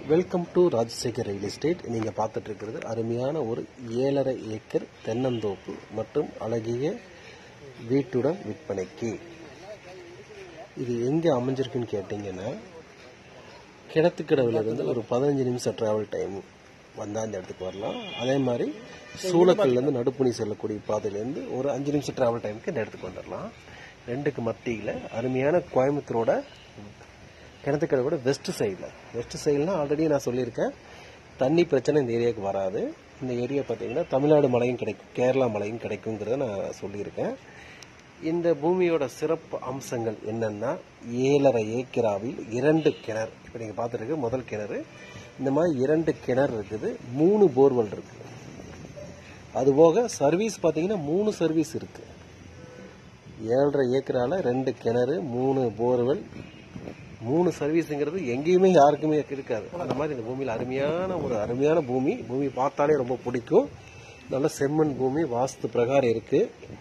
Welcome to Rajasekhar real estate நீங்கள் பார்த்துட்டு இருக்கிறது அருமையான ஒரு ஏழரை ஏக்கர் தென்னந்தோப்பு மற்றும் அழகிய வீட்டுடன் விற்பனைக்கு இது எங்கே அமைஞ்சிருக்குன்னு கேட்டிங்கன்னா கிணத்துக்கடவுலேருந்து ஒரு பதினஞ்சு நிமிஷம் ட்ராவல் டைம் வந்தால் இந்த இடத்துக்கு வரலாம் அதே மாதிரி சூளக்கல்லேருந்து நடுப்புணி செல்லக்கூடிய பாதையிலேருந்து ஒரு அஞ்சு நிமிஷம் ட்ராவல் டைமுக்கு இந்த இடத்துக்கு வந்துடலாம் ரெண்டுக்கு மத்தியில் அருமையான கோயம்புத்தூரோட கிணத்துக்கடவோட வெஸ்ட் சைடில் வெஸ்ட் சைடுனா ஆல்ரெடி நான் சொல்லியிருக்கேன் தண்ணி பிரச்சனை இந்த ஏரியாவுக்கு வராது இந்த ஏரியா பார்த்தீங்கன்னா தமிழ்நாடு மலையும் கிடைக்கும் கேரளா மலையும் கிடைக்குங்கிறத நான் சொல்லியிருக்கேன் இந்த பூமியோட சிறப்பு அம்சங்கள் என்னன்னா ஏழரை ஏக்கராவில் இரண்டு கிணறு இப்போ நீங்கள் பார்த்துருக்கு முதல் கிணறு இந்த மாதிரி இரண்டு கிணறு இருக்குது மூணு போர்வெல் இருக்குது அதுபோக சர்வீஸ் பார்த்தீங்கன்னா மூணு சர்வீஸ் இருக்குது ஏழரை ஏக்கரால ரெண்டு கிணறு மூணு போர்வெல் மூணு சர்வீஸுங்கிறது எங்கேயுமே யாருக்குமே இருக்காது அந்த மாதிரி இந்த பூமியில் அருமையான ஒரு அருமையான பூமி பூமி பார்த்தாலே ரொம்ப பிடிக்கும் நல்ல செம்மண் பூமி வாஸ்து பிரகாரம் இருக்கு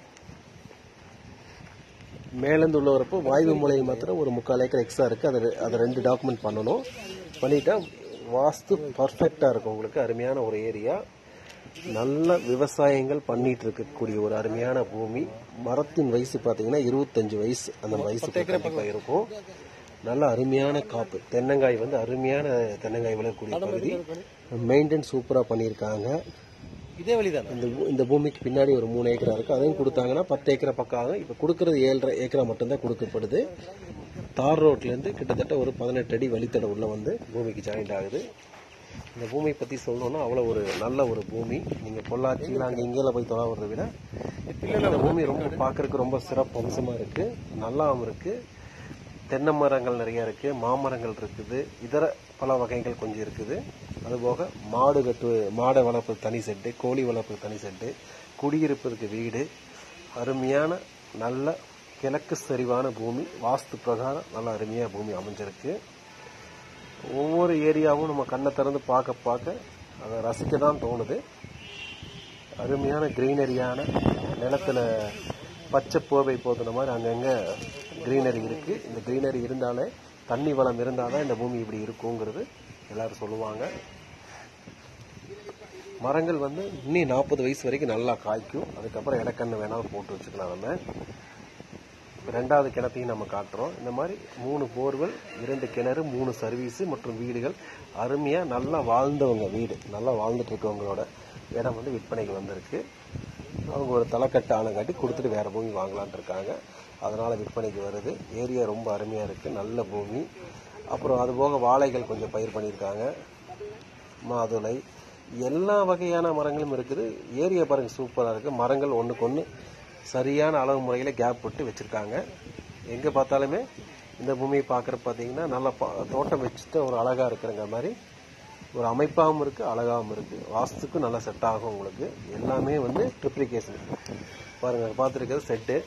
மேலேருந்து உள்ள வரப்போ வாய்வு மூலையை மாத்திரம் ஒரு முக்கால் ஏக்கர் எக்ஸ்ட்ரா இருக்கு அதை ரெ- அதை ரெண்டு டாக்குமெண்ட் பண்ணணும் பண்ணிட்டா வாஸ்து பர்ஃபெக்டா இருக்கும் உங்களுக்கு அருமையான ஒரு ஏரியா நல்ல விவசாயங்கள் பண்ணிட்டு இருக்கக்கூடிய ஒரு அருமையான பூமி மரத்தின் வயசு பார்த்தீங்கன்னா இருபத்தஞ்சு வயசு அந்த வயசு கண்டிப்பா இருக்கும் நல்ல அருமையான காப்பு தென்னங்காய் வந்து அருமையான தென்னங்காய் விளையக்கூடிய பகுதி மெயின்டைன் சூப்பரா பண்ணியிருக்காங்க இதே வழிதானே இந்த பூ- இந்த பூமிக்கு பின்னாடி ஒரு மூணு ஏக்கரா இருக்கு அதையும் கொடுத்தாங்கன்னா பத்து ஏக்கரா பக்கம் ஆகும் இப்போ கொடுக்கறது ஏழரை ஏக்கரா மட்டும்தான் கொடுக்கப்படுது தார் ரோட்ல இருந்து கிட்டத்தட்ட ஒரு பதினெட்டு அடி வழித்தடம் உள்ள வந்து பூமிக்கு ஜாயிண்ட் ஆகுது இந்த பூமியை பத்தி சொல்லணும்னா அவ்வளவு ஒரு நல்ல ஒரு பூமி நீங்க பொள்ளாச்சியில் அங்கே இங்கேல போய் தொலைவதை விட இந்த பூமி ரொம்ப பார்க்கறதுக்கு ரொம்ப சிறப்பு அம்சமா இருக்கு நல்லாவும் இருக்கு தென்னை மரங்கள் நிறைய இருக்கு மாமரங்கள் இருக்குது இதர பல வகைகள் கொஞ்சம் இருக்குது அதுபோக மாடு கட்டு மாடை வளர்ப்பு தனி செட்டு கோழி வளர்ப்பு தனி செட்டு குடியிருப்பதற்கு வீடு அருமையான நல்ல கிழக்கு சரிவான பூமி வாஸ்து பிரகாரம் நல்ல அருமையா பூமி அமைஞ்சிருக்கு ஒவ்வொரு ஏரியாவும் நம்ம கண்ணை திறந்து பார்க்க பார்க்க அதை ரசிக்க தான் தோணுது அருமையான கிரீனரியான நிலத்துல பச்சை போவை போதுன மாதிரி அங்கங்க கிரீனரி இருக்கு இந்த கிரீனரி இருந்தாலே தண்ணி வளம் இருந்தாதான் இந்த பூமி இப்படி இருக்குங்கிறது எல்லாரும் சொல்லுவாங்க மரங்கள் வந்து இன்னும் நாற்பது வயசு வரைக்கும் நல்லா காய்க்கும் அதுக்கப்புறம் இடக்கண்ணு வேணாலும் போட்டு வச்சுக்கலாம் நம்ம இப்ப ரெண்டாவது கிணத்தையும் நம்ம காட்டுறோம் இந்த மாதிரி மூணு போர்வெல் இரண்டு கிணறு மூணு சர்வீஸ் மற்றும் வீடுகள் அருமையா நல்லா வாழ்ந்தவங்க வீடு நல்லா வாழ்ந்துட்டு இருக்கவங்களோட இடம் வந்து விற்பனைக்கு வந்திருக்கு அவங்க ஒரு தலைக்கட்டு ஆழம் காட்டி கொடுத்துட்டு வேற பூமி வாங்கலாம்னு இருக்காங்க அதனால விற்பனைக்கு வருது ஏரியா ரொம்ப அருமையா இருக்கு நல்ல பூமி அப்புறம் அது போக வாழைகள் கொஞ்சம் பயிர் பண்ணியிருக்காங்க மாதுளை எல்லா வகையான மரங்களும் இருக்குது ஏரியா பாருங்க சூப்பரா இருக்கு மரங்கள் ஒண்ணுக்கு ஒண்ணு சரியான அளவு முறையில கேப் விட்டு வச்சிருக்காங்க எங்க பார்த்தாலுமே இந்த பூமியை பார்க்கற பாத்தீங்கன்னா நல்ல பா- தோட்டம் வச்சுட்டு ஒரு அழகா இருக்கிறங்க மாதிரி ஒரு அமைப்பாகவும் இருக்கு அழகாகவும் இருக்கு வாஸ்துக்கும் நல்லா செட் ஆகும் உங்களுக்கு எல்லாமே வந்து ட்ரிப்ளிகேஷன் பாருங்க பார்த்துருக்கிறது செட்டு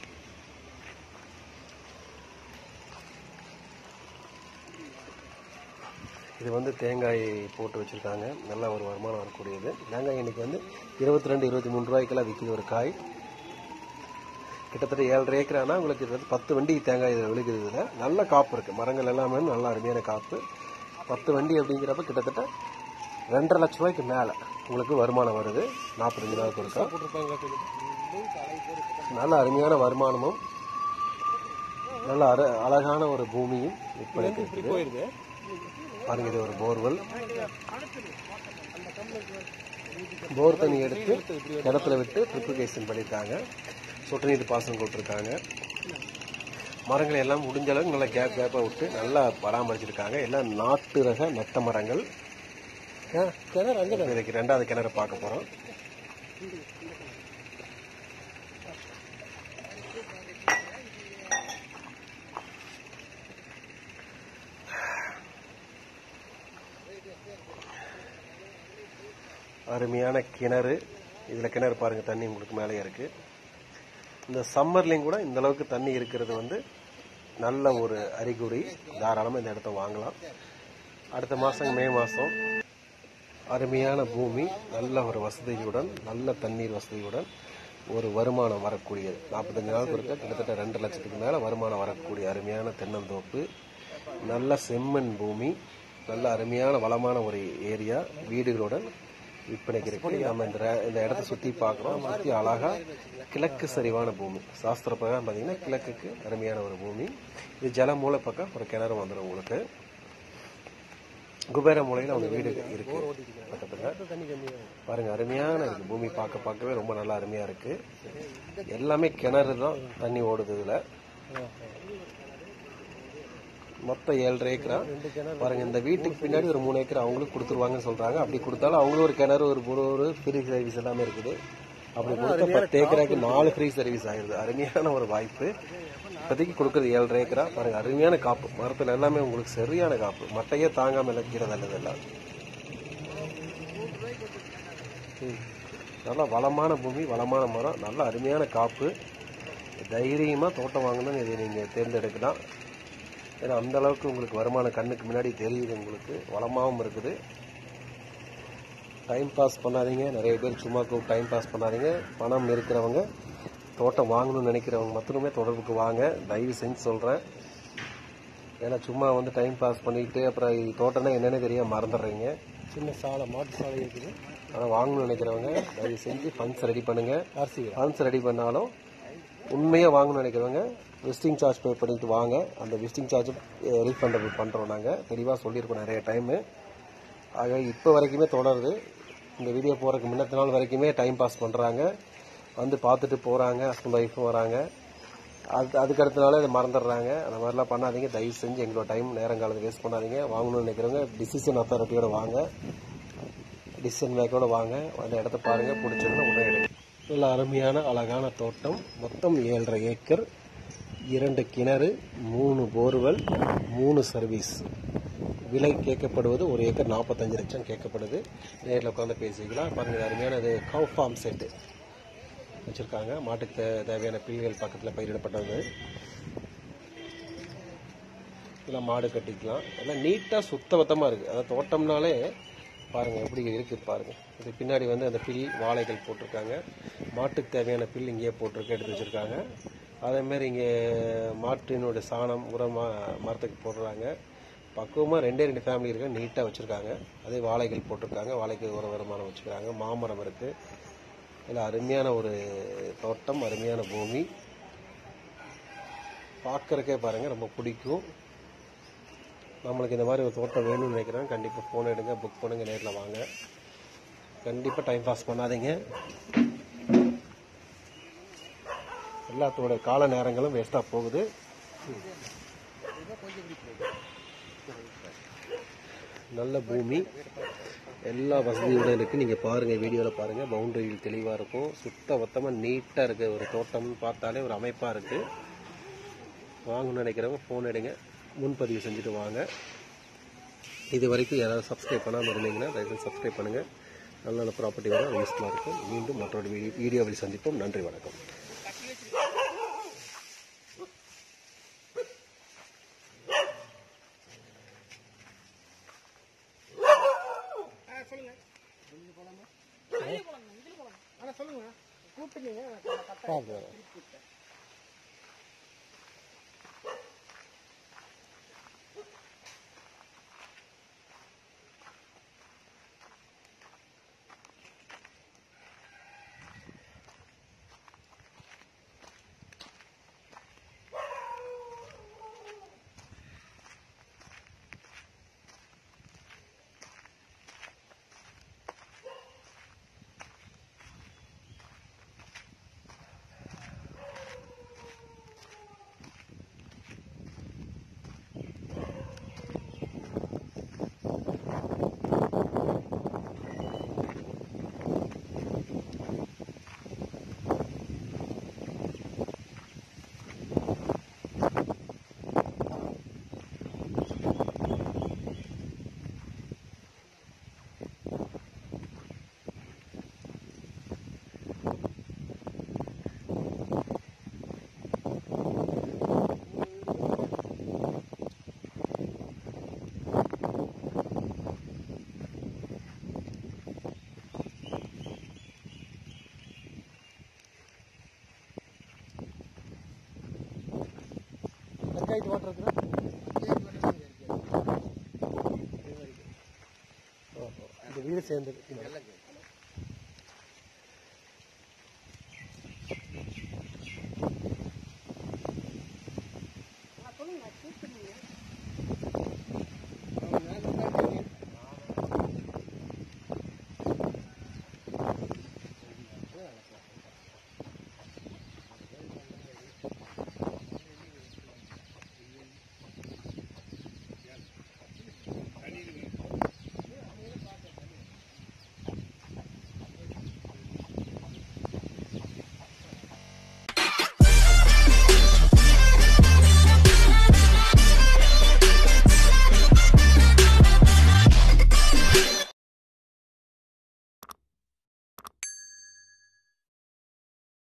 இது வந்து தேங்காய் போட்டு வச்சிருக்காங்க நல்ல ஒரு வருமானம் வரக்கூடியது தேங்காய் இன்னைக்கு வந்து இருபத்தி ரெண்டு இருபத்தி மூணு ரூபாய்க்கெல்லாம் விற்கிது ஒரு காய் கிட்டத்தட்ட ஏழரை ஏக்கர் ஆனால் உங்களுக்கு இது வந்து பத்து வண்டி தேங்காய் இதில் விழுகுது இதில் நல்ல காப்பு இருக்கு மரங்கள் எல்லாமே நல்ல அருமையான காப்பு பத்து வண்டி அப்படிங்கிறப்ப கிட்டத்தட்ட ரெண்டரை லட்ச ரூபாய்க்கு மேலே உங்களுக்கு வருமானம் வருது நாற்பத்தஞ்சு நாளுக்கு இருக்கா நல்ல அருமையான வருமானமும் நல்ல அர அழகான ஒரு பூமியும் விற்பனைக்கு இருக்குது போயிருது பாருங்க இது ஒரு போர்வெல் போர் தண்ணி எடுத்து கிணத்துல விட்டு ட்ரிப்ளிகேஷன் பண்ணியிருக்காங்க சொட்டு நீர் பாசனம் கொடுத்துருக்காங்க மரங்களை எல்லாம் முடிஞ்ச அளவுக்கு நல்லா கேப் கேப்பாக விட்டு நல்லா பராமரிச்சிருக்காங்க எல்லாம் நாட்டு ரக நெட்ட மரங்கள் கிணறு அங்கே இப்ப இதுக்கு ரெண்டாவது கிணறு பார்க்க போறோம் அருமையான கிணறு இதுல கிணறு பாருங்க தண்ணி உங்களுக்கு மேலே இருக்கு இந்த சம்மர்லையும் கூட இந்த அளவுக்கு தண்ணி இருக்கிறது வந்து நல்ல ஒரு அறிகுறி தாராளமா இந்த இடத்த வாங்கலாம் அடுத்த மாசம் மே மாசம் அருமையான பூமி நல்ல ஒரு வசதியுடன் நல்ல தண்ணீர் வசதியுடன் ஒரு வருமானம் வரக்கூடியது நாற்பத்தஞ்சு நாளுக்கு இருக்க கிட்டத்தட்ட ரெண்டு லட்சத்துக்கு மேல வருமானம் வரக்கூடிய அருமையான தென்னந்தோப்பு நல்ல செம்மண் பூமி நல்ல அருமையான வளமான ஒரு ஏரியா வீடுகளுடன் விற்பனைக்கு இருக்கு நம்ம இந்த ர- இந்த இடத்த சுத்தி பார்க்குறோம் சுத்தி அழகா கிழக்கு சரிவான பூமி சாஸ்திர பிரகாரம் பார்த்தீங்கன்னா கிழக்குக்கு அருமையான ஒரு பூமி இது ஜல மூலை பக்கம் ஒரு கிணறு வந்துடும் உங்களுக்கு குபேர மூலையில் அவங்க வீடு இருக்கு பக்கத்தில் தண்ணி கம்மியாக பாருங்க அருமையான இருக்கு பூமி பார்க்க பார்க்கவே ரொம்ப நல்லா அருமையா இருக்கு எல்லாமே கிணறு தான் தண்ணி ஓடுது இதுல மொத்தம் ஏழரை ஏக்கரா பாருங்க இந்த வீட்டுக்கு பின்னாடி ஒரு மூணு ஏக்கர் அவங்களுக்கு கொடுத்துருவாங்கன்னு சொல்றாங்க அப்படி கொடுத்தாலும் அவங்களும் ஒரு கிணறு ஒரு ஒரு ஃப்ரீ சர்வீஸ் எல்லாமே இருக்குது அப்படி கொடுத்தா பத்து ஏக்கராக்கு நாலு ஃப்ரீ சர்வீஸ் ஆயிருது அருமையான ஒரு வாய்ப்பு இப்போதைக்கு கொடுக்குறது ஏழரை ஏக்கரா பாருங்க அருமையான காப்பு மரத்துல எல்லாமே உங்களுக்கு சரியான காப்பு மட்டையே தாங்காம இழக்கிறது அல்லது எல்லாம் ம். நல்லா வளமான பூமி வளமான மரம் நல்ல அருமையான காப்பு தைரியமாக தோட்டம் வாங்கணும்னு இதை நீங்கள் தேர்ந்தெடுக்கலாம் ஏன்னா அந்த அளவுக்கு உங்களுக்கு வருமானம் கண்ணுக்கு முன்னாடி தெரியுது உங்களுக்கு வளமாகவும் இருக்குது டைம் பாஸ் பண்ணாதீங்க நிறைய பேர் சும்மா டைம் பாஸ் பண்ணாதீங்க பணம் இருக்கிறவங்க தோட்டம் வாங்கணும்னு நினைக்கிறவங்க மட்டுமே தொடர்புக்கு வாங்க தயவு செஞ்சு சொல்கிறேன் ஏன்னா சும்மா வந்து டைம் பாஸ் பண்ணிட்டு அப்புறம் இது தோட்டம்னா என்னன்னு தெரியாம மறந்துடுறீங்க சின்ன சாலை மாட்டு சாலை இருக்குது ஆனால் வாங்கணும்னு நினைக்கிறவங்க தயவு செஞ்சு ஃபண்ட்ஸ் ரெடி பண்ணுங்க ஆர்சி ஃபண்ட்ஸ் ரெடி பண்ணாலும் உண்மையாக வாங்கணும்னு நினைக்கிறவங்க விசிட்டிங் சார்ஜ் பே பண்ணிட்டு வாங்க அந்த விசிட்டிங் சார்ஜ் ரீஃபண்டபிள் பண்ணுறோம் நாங்கள் தெளிவாக சொல்லியிருக்கோம் நிறைய டைமு ஆக இப்போ வரைக்குமே தொடருது இந்த வீடியோ போகிறதுக்கு முன்னத்த நாள் வரைக்குமே டைம் பாஸ் பண்ணுறாங்க வந்து பார்த்துட்டு போகிறாங்க ஹஸ்பண்ட் ஒய்ஃபும் வராங்க அது அதுக்கு அடுத்த நாளே அதை மறந்துடுறாங்க அந்த மாதிரிலாம் பண்ணாதீங்க தயவு செஞ்சு எங்களோட டைம் நேரங்காலத்தை வேஸ்ட் பண்ணாதீங்க வாங்கணும்னு நினைக்கிறவங்க டிசிஷன் அத்தாரிட்டியோட வாங்க டிசிஷன் மேக்கோட வாங்க அந்த இடத்த பாருங்க பிடிச்சிருந்தா உடனே எடுங்க நல்ல அருமையான அழகான தோட்டம் மொத்தம் ஏழரை ஏக்கர் இரண்டு கிணறு மூணு போர்வெல் மூணு சர்வீஸ் விலை கேட்கப்படுவது ஒரு ஏக்கர் நாற்பத்தஞ்சு லட்சம் கேட்கப்படுது நேரில் உட்காந்து பேசிக்கலாம் பாருங்க இது அருமையான இது கவ் ஃபார்ம் செட்டு வச்சிருக்காங்க மாட்டுக்கு தே- தேவையான பில்லுகள் பக்கத்தில் பயிரிடப்பட்டது இதெல்லாம் மாடு கட்டிக்கலாம் எல்லாம் நீட்டாக சுத்தபத்தமாக இருக்குது அதாவது தோட்டம்னாலே பாருங்கள் எப்படி இருக்குது பாருங்கள் இது பின்னாடி வந்து அந்த பில் வாழைகள் போட்டிருக்காங்க மாட்டுக்கு தேவையான பில் இங்கேயே போட்டிருக்கு எடுத்து வச்சுருக்காங்க அதேமாரி இங்கே மாட்டினுடைய சாணம் உரமா மரத்துக்கு போடுறாங்க பக்குவமாக ரெண்டே ரெண்டு ஃபேமிலி இருக்கு நீட்டாக வச்சுருக்காங்க அதே வாழைகள் போட்டிருக்காங்க வாழைக்கு உர வருமானம் வச்சுருக்காங்க மாமரம் இருக்குது இதில் அருமையான ஒரு தோட்டம் அருமையான பூமி பார்க்கறக்கே பாருங்கள் ரொம்ப பிடிக்கும் நம்மளுக்கு இந்த மாதிரி ஒரு தோட்டம் வேணும்னு நினைக்கிறேன் கண்டிப்பாக ஃபோன் எடுங்க புக் பண்ணுங்க நேரில் வாங்க கண்டிப்பாக டைம் பாஸ் பண்ணாதீங்க எல்லாத்தோட கால நேரங்களும் வேஸ்ட்டாக போகுது நல்ல பூமி எல்லா வசதியோட இருக்கு நீங்க பாருங்க வீடியோல பாருங்க பவுண்டரியில் தெளிவா இருக்கும் சுத்த மொத்தமா நீட்டா இருக்கு ஒரு தோட்டம் பார்த்தாலே ஒரு அமைப்பா இருக்கு வாங்கணும்னு நினைக்கிறவங்க ஃபோன் எடுங்க முன்பதிவு செஞ்சுட்டு வாங்க இது வரைக்கும் யாராவது சப்ஸ்கிரைப் பண்ணாமல் இருந்தீங்கன்னா தயவுசெய்து சப்ஸ்கிரைப் பண்ணுங்க நல்ல நல்ல ப்ராப்பர்ட்டி வர யூஸ்ஃபுல்லாக இருக்கும் மீண்டும் மற்றொரு வீடியோ வீடியோவில் சந்திப்போம் நன்றி வணக்கம் பார்த்து பஞ்சாயத்து வாட்டர் இருக்குதா இந்த வீடு சேர்ந்தது